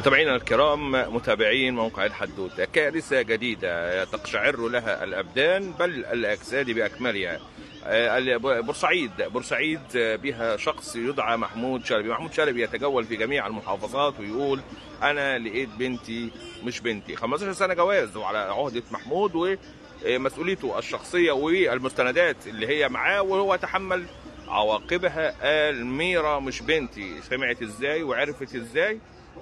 متابعينا الكرام متابعين موقع الحدوتة كارثة جديدة تقشعر لها الأبدان بل الأجساد بأكملها آه، بورسعيد بورسعيد بها شخص يدعى محمود شلبي محمود شلبي يتجول في جميع المحافظات ويقول أنا لقيت بنتي مش بنتي 15 سنة جواز وعلى عهدة محمود ومسؤوليته الشخصية والمستندات اللي هي معاه وهو تحمل عواقبها قال ميرا مش بنتي سمعت ازاي وعرفت ازاي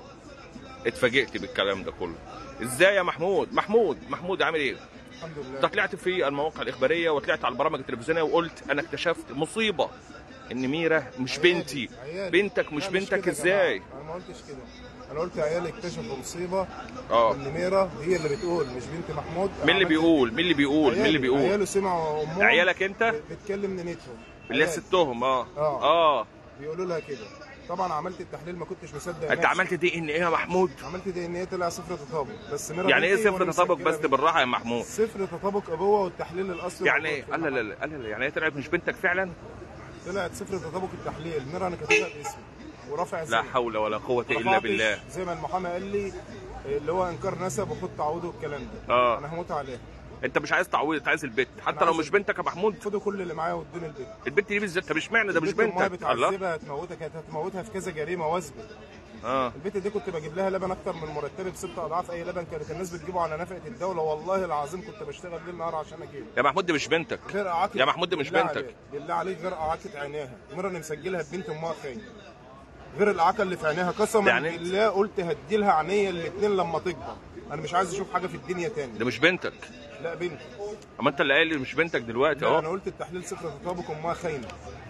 اتفاجئت بالكلام ده كله ازاي يا محمود محمود محمود عامل ايه الحمد لله انت طلعت في المواقع الاخباريه وطلعت على البرامج التلفزيونيه وقلت انا اكتشفت مصيبه ان ميرا مش عيالي- بنتي عيالي. بنتك مش لا، بنتك كده يا ازاي جماعة. انا ما قلتش كده انا قلت عيالي اكتشفوا مصيبه اه ان ميرا هي اللي بتقول مش بنت محمود مين اللي عملت- بيقول مين اللي بيقول مين اللي عيالي- بيقول عياله سمعوا امهم عيالك انت بتكلم نينتهم اللي هي عيالي. ستهم اه آه. اه بيقولوا لها كده طبعا عملت التحليل ما كنتش مصدق انت نفسي. عملت دي ان ايه يا محمود عملت دي ان هي طلع صفر تطابق بس ميرا يعني ايه بنتي صفر وأنا تطابق مسجلة بس بنتي. بالراحه يا محمود صفر تطابق ابوه والتحليل الاصلي يعني موجود ايه في لا لا المحل. لا لا لا يعني هي طلعت مش بنتك فعلا طلعت صفر تطابق التحليل ميرا انا كاتبها باسمي ورافع لا سنة. حول ولا قوه الا رفعتش بالله زي ما المحامي قال لي اللي هو انكار نسب وخد تعويض والكلام ده آه. انا هموت عليها انت مش عايز تعويض انت عايز البت حتى أنا لو عايز مش البت. بنتك يا محمود خدوا كل اللي معايا وادوني البيت البت دي بالذات طب اشمعنى ده مش البت امها بنتك الله بتعذبها هتموتها كانت هتموتها في كذا جريمه وثبت اه البت دي كنت بجيب لها لبن اكتر من مرتبي بست اضعاف اي لبن كانت الناس بتجيبه على نفقه الدوله والله العظيم كنت بشتغل ليل نهار عشان اجيبه يا محمود دي مش بنتك غير اعاكه يا محمود دي مش بالله بنتك. عليك- بالله عليك غير اعاكه عينيها مره انا مسجلها ببنت امها خاينه غير الاعاكه اللي في عينيها قسما يعني يعني أنت- بالله قلت هدي لها عينيا الاثنين لما تكبر انا مش عايز اشوف حاجه في الدنيا تاني ده مش بنتك لا بنت اما انت اللي قايل لي مش بنتك دلوقتي لا انا اهو قلت التحليل صفر تطابق امها خاينه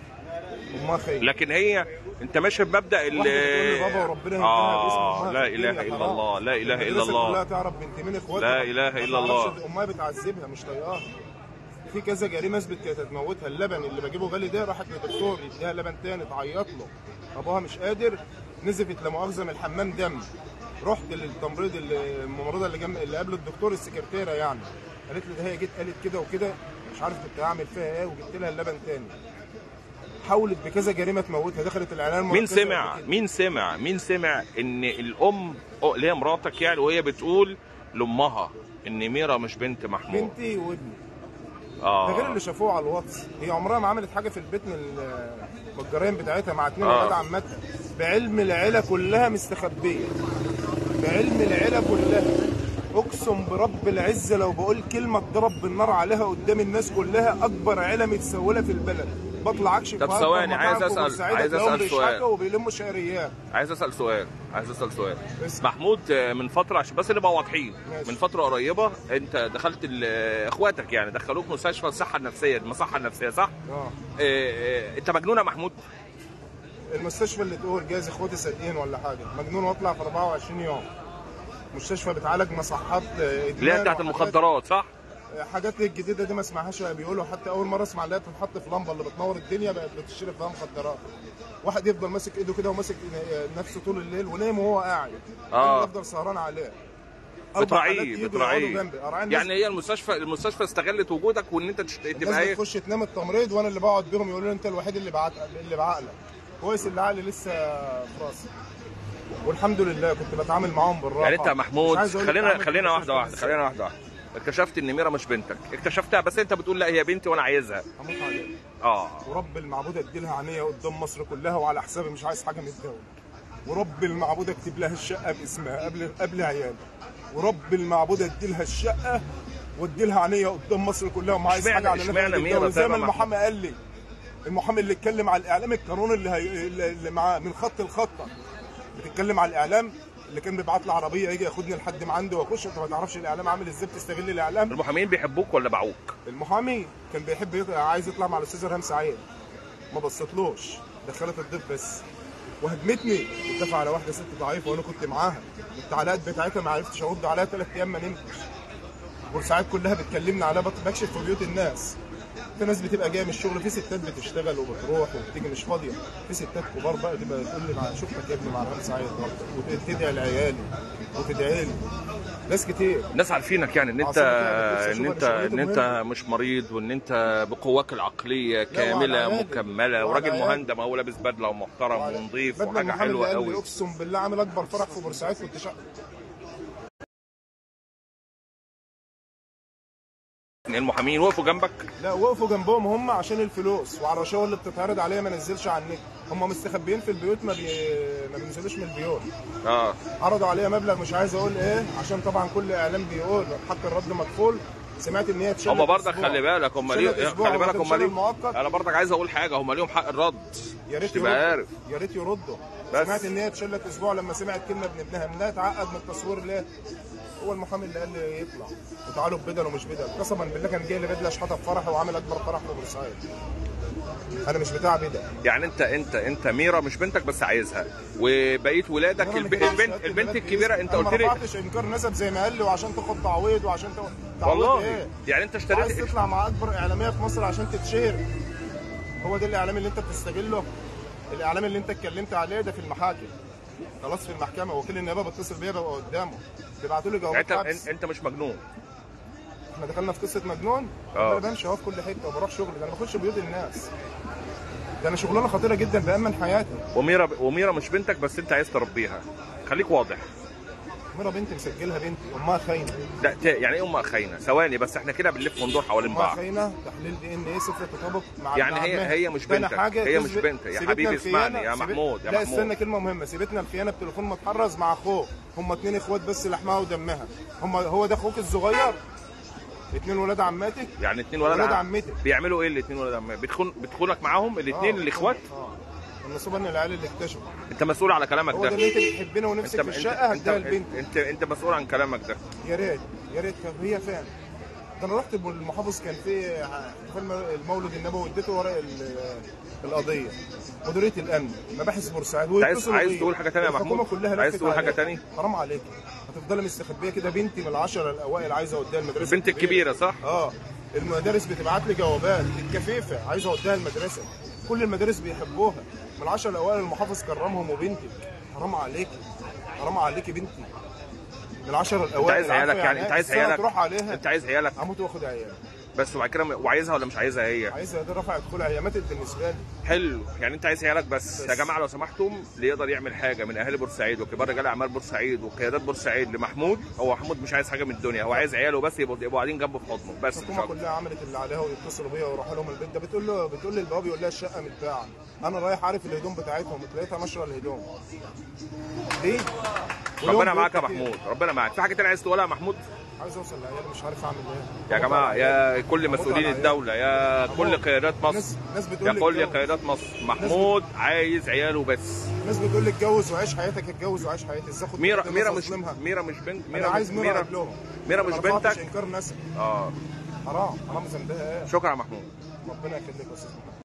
امها خاينه لكن هي انت ماشي بمبدا ال واحدة بتقول لي بابا وربنا يهديها باسم اه امها لا في الدنيا اله الا حرام. الله لا اله الا المدرسة كلها الله تعرف بنت مين اخواتها لا إله ما إلا الله. تعرفش امها بتعذبها مش طايقاها في كذا جريمه اثبت كانت هتموتها اللبن اللي بجيبه غالي ده راحت لدكتور يديها لبن تاني تعيط له ابوها مش قادر نزفت لا مؤاخذه من الحمام دم رحت للتمريض اللي- الممرضه اللي جنب اللي قبل الدكتور السكرتيره يعني قالت لي ده هي جيت قالت كده وكده مش عارف كنت هعمل فيها ايه وجبت لها اللبن تاني حاولت بكذا جريمه تموتها دخلت الاعلان مين المركزي سمع قبل كده. مين سمع مين سمع ان الام أو اللي هي مراتك يعني وهي بتقول لامها ان ميرا مش بنت محمود بنتي وابني ده غير اه اللي شافوه على الواتس هي عمرها ما عملت حاجه في البيت من ال- من الجرايم بتاعتها مع اتنين آه. ولاد عمتها بعلم العيله كلها مستخبيه بعلم العيله كلها اقسم برب العزه لو بقول كلمه اتضرب بالنار عليها قدام الناس كلها اكبر عيله متسوله في البلد بطلع اكشف طب في ثواني، أكبر عايز مطاعم في أسأل- بورسعيد عايز هتلاقيهم أسأل سؤال. بيشحتوا وبيلموا شعريات عايز اسال سؤال عايز اسال سؤال بس. محمود آه، من فتره عشان بس نبقى واضحين ماشي. من فتره قريبه انت دخلت ال- اخواتك يعني دخلوك مستشفى الصحه النفسيه المصحه النفسيه صح؟ اه آه، آه، انت مجنون يا محمود المستشفى اللي تقول جايز اخواتي صادقين ولا حاجه مجنون واطلع في 24 يوم مستشفى بتعالج مصحات آه، اللي هي ادمان بتاعت وحاجات- المخدرات صح؟ حاجات الجديده دي ما اسمعهاش بيقولوا حتى اول مره اسمع اللي هي بتتحط في لمبه اللي بتنور الدنيا بقت بتشتري فيها مخدرات واحد يفضل ماسك ايده كده وماسك نفسه طول الليل ونايم وهو قاعد آه. أنا افضل سهران عليه أربع بتراعيه حالات يجوا بتراعيه يقعدوا جنبي. أراعي الناس- يعني هي المستشفى المستشفى استغلت وجودك وان انت تشت- الناس تبقى ايه بتخش تنام التمريض وانا اللي بقعد بيهم يقولوا لي انت الوحيد اللي بعقل اللي بعقلك كويس اللي عقلي لسه في راسي والحمد لله كنت بتعامل معاهم بالراحه يعني انت يا مش محمود عايز أقول لك خلينا أعمل في خلينا واحده المستشفى واحده إزاي. خلينا واحده واحده اكتشفت ان ميرا مش بنتك اكتشفتها بس انت بتقول لا هي بنتي وانا عايزها هموت عليها اه ورب المعبود ادي لها عينيا قدام مصر كلها وعلى حسابي مش عايز حاجه من الدوله ورب المعبود اكتب لها الشقه باسمها قبل قبل عيالي ورب المعبود ادي لها الشقه وادي لها عينيا قدام مصر كلها وما عايز اشمعنى- حاجه على اشمعنى نفقه ميرا الدوله زي طيب ما يا المحامي قال لي المحامي اللي اتكلم على الاعلام القانوني اللي, هي... اللي معاه من خط لخطه بتتكلم على الاعلام اللي كان بيبعت لي عربيه يجي ياخدني لحد ما عنده واخش انت ما تعرفش الاعلام عامل ازاي بتستغل الاعلام المحامين بيحبوك ولا باعوك المحامي كان بيحب يطلع عايز يطلع مع الاستاذ ريهام سعيد ما بصيتلوش دخلت الضيف بس وهجمتني اتفق على واحده ست ضعيفه وانا كنت معاها التعليقات بتاعتها ما عرفتش ارد عليها ثلاث ايام ما نمتش بورسعيد كلها بتكلمني عليها بط- بكشف في بيوت الناس في ناس بتبقى جايه من الشغل في ستات بتشتغل وبتروح وبتيجي مش فاضيه في ستات كبار بقى تبقى تقول لي مع شفتك يا ابني مع ريهام سعيد وتدعي لعيالي وتدعي لي ناس كتير الناس عارفينك يعني ان انت عاصمة يعني، ان بص، انت شغل- ان انت شغلته مش مريض وان انت بقواك العقليه كامله عيادي. مكمله وعلى وراجل عيادي. مهندم اهو لابس بدله ومحترم ونظيف بدل وحاجه محمد حلوه اللي قال لي قوي اقسم بالله عامل اكبر فرح في بورسعيد كنت شا... المحامين وقفوا جنبك لا وقفوا جنبهم هم عشان الفلوس وعلى الرشاوى اللي بتتعرض عليها ما نزلش على النت هم مستخبيين في البيوت ما, بي... ما بينزلوش من البيوت اه عرضوا عليها مبلغ مش عايز اقول ايه عشان طبعا كل اعلام بيقول حق الرد مكفول سمعت ان هي اتشلت هم برضك أسبوع. خلي بالك هم اتشلت ليه أسبوع خلي بالك هم وهتتشال ليه المؤقت. انا برضك عايز اقول حاجه هم ليهم حق الرد يا ريت تبقى يردوا. عارف يا ريت يردوا بس. سمعت ان هي اتشلت اسبوع لما سمعت كلمه ابن ابنها لا اتعقد من التصوير ليه هو المحامي اللي قال لي يطلع وتعالوا ببدل ومش بدل قسما بالله كان جاي لي بدله اشحطها في فرحي وعامل اكبر فرح في بورسعيد انا مش بتاع بدل يعني انت انت انت ميرا مش بنتك بس عايزها وبقيه ولادك أنا الب... ما جبتش البنت شهادة البنت الميلاد الكبيره باسمي. انت أنا قلت ما لي رفعتش انكار نسب زي ما قال لي وعشان تاخد تعويض وعشان تاخد تعويض والله ايه يعني انت عايز اشتريت تطلع مع اكبر اعلاميه في مصر عشان تتشهر هو ده الاعلام اللي انت بتستغله الاعلام اللي انت اتكلمت عليه ده في المحاكم خلاص في المحكمه وكيل النيابه بيتصل بيا ببقى قدامه بيبعتوا لي يعني جوابات انت حبس انت مش مجنون احنا دخلنا في قصه مجنون اه. انا بمشي اهو في كل حته وبروح شغلي ده انا بخش بيوت الناس ده انا شغلانه خطيره جدا بامن حياتي وميرا وميرا مش بنتك بس انت عايز تربيها خليك واضح مره بنتي مسجلها بنتي امها خاينه لا ت- يعني ايه ام خاينه ثواني بس احنا كده بنلف وندور حوالين امها بعض خاينه تحليل دي ان ايه صفر تطابق مع يعني مع هي- عمها. هي مش تاني بنتك. حاجة هي مش تثبت- بنت. يا سيبتنا حبيبي الخيانة. اسمعني يا سيبت- محمود، يا لا محمود. استنى كلمه مهمه سيبتنا الخيانه بتليفون متحرز مع اخوه هم اتنين اخوات بس لحمها ودمها هم هو ده اخوك الصغير اتنين ولاد عماتك يعني اتنين ولاد ولاد عم- عمتك. بيعملوا ايه الاتنين ولاد عمتك بتخون بتخونك معاهم الاتنين آه، الاخوات اه النصيبه ان العيال اللي اكتشفوا انت مسؤول على كلامك هو ده ده اللي انت بتحبنا ونفسك في الشقه انت هديها انت, البنت انت انت مسؤول عن كلامك ده يا ريت يا ريت كان هي فين ده انا رحت المحافظ كان في احتفال المولد النبوي اديته ورق ال- القضيه مديريه الامن مباحث بورسعيد عايز- ويتصلوا عايز بيا. تقول حاجة تانية يا الحكومة محمود؟ كلها عايز لفت تقول حاجة عليا. تانية؟ حرام عليك هتفضلي مستخبيه كده بنتي من العشره الاوائل عايزه اوديها المدرسه البنت الكبيره صح؟ اه المدارس بتبعت لي جوابات الكفيفه عايزه اوديها المدرسه كل المدارس بيحبوها من العشره الاوائل المحافظ كرمهم وبنتك حرام عليكي حرام عليكي بنتي من العشره انت الاوائل عايز عيالك عارفة يعني انت عايز السنة عيالك تروح عليها انت عايز عيالك اموت واخد عيال بس وبعد كده م- وعايزها ولا مش عايزها هي عايزه دي رفعت كلها هي ماتت بالنسبه لي حلو يعني انت عايز عيالك بس, بس. يا جماعه لو سمحتم اللي يقدر يعمل حاجه من اهالي بورسعيد وكبار رجال اعمال بورسعيد وقيادات بورسعيد لمحمود هو محمود مش عايز حاجه من الدنيا هو عايز عياله بس يبقوا يبقوا قاعدين جنبه في حضنه بس مش الحكومه اكتر كلها عملت اللي عليها ويتصلوا بيا ويروحوا لهم البيت ده بتقول له بتقول لي البواب يقول لها الشقه متباعه انا رايح عارف الهدوم بتاعتهم لقيتها نشره الهدوم ليه؟ ولهم ربنا بيوت معاك يا كتير. محمود ربنا معاك في حاجه تانية عايز تقولها يا محمود عايز اوصل لعيالي مش عارف اعمل ايه يا جماعه يا كل مسؤولين الدوله يا كل قيادات مصر ناس ناس بتقول يا لي كل اتجوز. قيادات مصر محمود عايز عياله بس ناس بتقول لي اتجوز وعيش حياتك اتجوز وعيش حياتي ازاي اخد ميرا كده ميرا ناس مش أظلمها؟ ميرا مش بنت انا ميرا عايز مش ميرا ميرا قبلهم ميرا أنا مش ما رفعتش بنتك انكار نسب اه حرام حرام ذنبها ايه شكرا يا محمود ربنا يخليك يا استاذ محمد